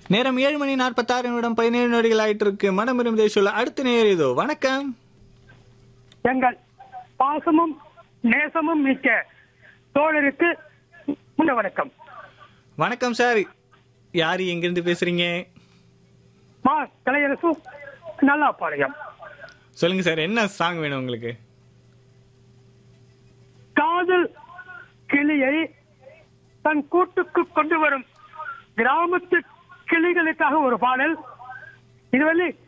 நேரம் ஏழு மணி நாற்பத்தாறு நிமிடம் பதினேழு நொடிகள் ஆயிட்டு இருக்கு மனம் விரும்புதே சொல்ல அடுத்த நேர் இதோ வணக்கம் எங்கள் பாசமும் நேசமும் மிக்க தோழருக்கு முன்ன வணக்கம் வணக்கம் சார் யாரு எங்கிருந்து பேசுறீங்க மா கலையரசு நல்லா பாளையம் சொல்லுங்க சார் என்ன சாங் வேணும் உங்களுக்கு காதல் கிளியை தன் கூட்டுக்கு கொண்டு வரும் கிராமத்து கிளிகளுக்காக ஒரு பாடல் இது வந்து